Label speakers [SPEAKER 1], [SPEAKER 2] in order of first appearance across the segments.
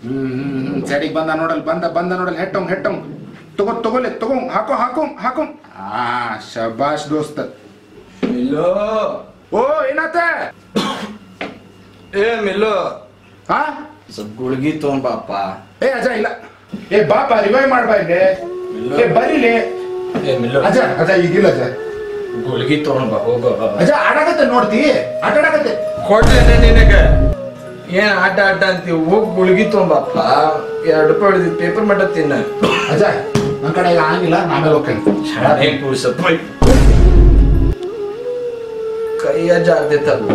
[SPEAKER 1] ಹ್ಮ್ ಹ್ಮ್ ಹ್ಮ್ ಸೈಡಿಗೆ ಬಂದ ನೋಡಲ್ ಬಂದ ಬಂದ ನೋಡಲ್ ಹೆಟ್ಟಂಗ್ ಹೆಟ್ಟಂಗ್ ತಗೋ ತಗೋಲೆ ತಗೋ ಹಾಕೋ ಹಾಕೋ ಹಾಕೋ ಆ ಶಬಾಷ್ ದೋಸ್ತ
[SPEAKER 2] ಮಿಲ್ಲು
[SPEAKER 1] ಓ ಏನಾತ
[SPEAKER 2] ಏ ಮಿಲ್ಲು
[SPEAKER 1] ಹಾ
[SPEAKER 2] ಸ್ವಲ್ಪ ಗುಳ್ಗಿ ತಗೊಂಡ್ ಬಾಪ
[SPEAKER 1] ಏ ಅಜ ಇಲ್ಲ ಏ ಬಾಪ ರಿವೈವ್ ಮಾಡ್ಬಾ ಇಲ್ಲಿ ಏ ಬರೀಲಿ
[SPEAKER 2] ಏ ಮಿಲ್ಲು
[SPEAKER 1] ಅಜ ಅಜ ಈಗಿಲ್ಲ ಅಜ
[SPEAKER 2] ಗುಳ್ಗಿ ತಗೊಂಡ್ ಬಾ ಹೋಗೋ
[SPEAKER 1] ಅಜ ಆಡಾಕತ್ತೆ ನೋಡ್ತಿ ಆಟ ಆಡಾಕತ್ತೆ
[SPEAKER 2] ಕೊಡ್ಲೇನೆ ನಿನಗೆ ಏನ್ ಆಟ ಆಟ ಅಂತೀವಿ ಹೋಗ್ ಗುಳ್ಗಿ ತಗೊಂಡ್ ಬಾಪ ಎರಡು ರೂಪಾಯಿ ಹೊಡೆದಿ ಪೇಪರ್ ಮಟ್ಟ ತಿನ್ನ
[SPEAKER 1] ಅಜ ನನ್ ಕಡೆ ಈಗ ಆಗಿಲ್ಲ ಆಮೇಲೆ ಹೋಗ್ತೇನೆ
[SPEAKER 2] ಶಾಣೆ ಕೂಸಪ್ಪ ಕೈಯ ಜಾರ್ದೈತಲ್ಲೋ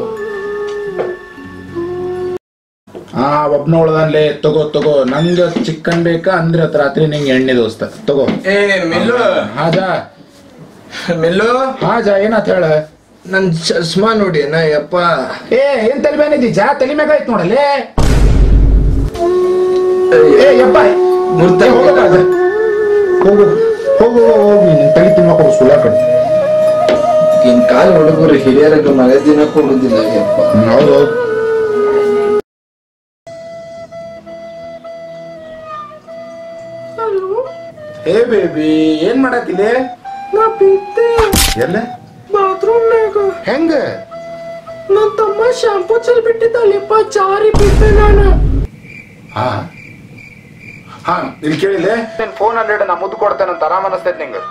[SPEAKER 1] ಆ ಒಬ್ನ ಉಳ್ದನ್ಲೆ ತಗೋ ತಗೋ ನಂಗ ಚಿಕನ್ ಬೇಕಾ ಅಂದ್ರೆ ಅತ್ ರಾತ್ರಿ ನಿಂಗೆ ಎಣ್ಣೆ ದೋಸ್ತ ತಗೋ
[SPEAKER 2] ಏ ಮಿಲ್ಲು
[SPEAKER 1] ಹಾಜಾ
[SPEAKER 2] ಮಿಲ್ಲು
[SPEAKER 1] ಹಾಜಾ ಏನಂತ ಹೇಳ
[SPEAKER 2] ನನ್ ಚಸ್ಮಾ ನೋಡಿ ನಾ ಯಪ್ಪ
[SPEAKER 1] ಏ ಏನ್ ತಲೆ ಬೇನಿದ್ದಿ ಜಾ ತಲೆ ಮ್ಯಾಗ ಆಯ್ತು ನೋಡಲ್ಲೇ ಏ ಯಪ್ಪ
[SPEAKER 2] ಮುರ್ತ
[SPEAKER 1] ಏ, ಹೋಗಪ್ಪ ಅದ. ಹೋಗು ಹೋಗು ಹೋಗು ನೀನ್ ತಲೆ ತಿನ್ನೋಕೆ ಸುಳ್ಳ ಕಡೆ
[SPEAKER 2] ಇನ್ ಕಾಲ ಹುಡುಗರು ಹಿರಿಯರಿಗೆ ಮಳೆ ದಿನ ಕೊಡುದಿಲ್ಲ ಯಪ್ಪ
[SPEAKER 1] ಹೌದು ಏ ಬೇಬಿ ಏನ್ ಮಾಡತ್ತಿಲ್ಲ
[SPEAKER 3] ನಾ ಬಿದ್ದೆ
[SPEAKER 1] ಎಲ್ಲ
[SPEAKER 3] ಬಾತ್ರೂಮ್ನಾಗ
[SPEAKER 1] ಹೆಂಗ
[SPEAKER 3] ನನ್ ತಮ್ಮ ಶಾಂಪೂ ಚೆಲ್ ಬಿಟ್ಟಿದ್ದಲ್ಲಪ್ಪ ಜಾರಿ ಬಿದ್ದೆ ನಾನು
[SPEAKER 1] ಹಾ ಹಾ ಇಲ್ಲಿ ಕೇಳಿಲೆ ನಿನ್ ಫೋನ್ ಅಲ್ಲಿ ಇಡು, ನಾ ಮುದ್ದು ಕೊಡ್ತೇನಂತ ಆರಾಮ ಅನಸ್ತೈತ್ ನಿಂಗ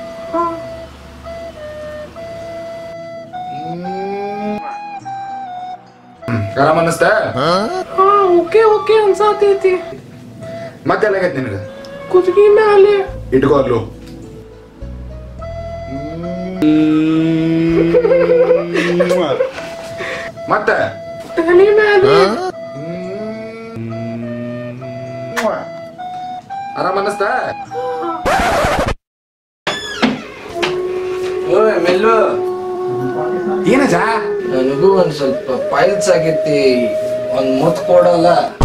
[SPEAKER 1] ಹ್ಮ್, ಆರಾಮ ಅನಸ್ತ
[SPEAKER 3] ಹಾ ಓಕೆ ಓಕೆ ಅನ್ಸಾತೈತಿ
[SPEAKER 1] ಮತ್ತೆ ಎಲ್ಲಾಗೈತ್ ನಿನಗ
[SPEAKER 3] ಕುದ್ಗಿ ಮ್ಯಾಲೆ
[SPEAKER 1] ಇಟ್ಕೋ ಅಲ್ಲೂ ಮತ್ತ
[SPEAKER 3] ತಲೆ ಮ್ಯಾಲೆ
[SPEAKER 1] ಆರಾಮ ಅನಸ್ತ
[SPEAKER 2] ಓಯ್ ಮೆಲ್ಲು
[SPEAKER 1] ಏನಜಾ
[SPEAKER 2] ನನಗೂ ಒಂದ್ ಸ್ವಲ್ಪ ಪೈಲ್ಸ್ ಆಗೈತಿ ಒಂದ್ ಮುತ್ ಕೊಡಲ್ಲ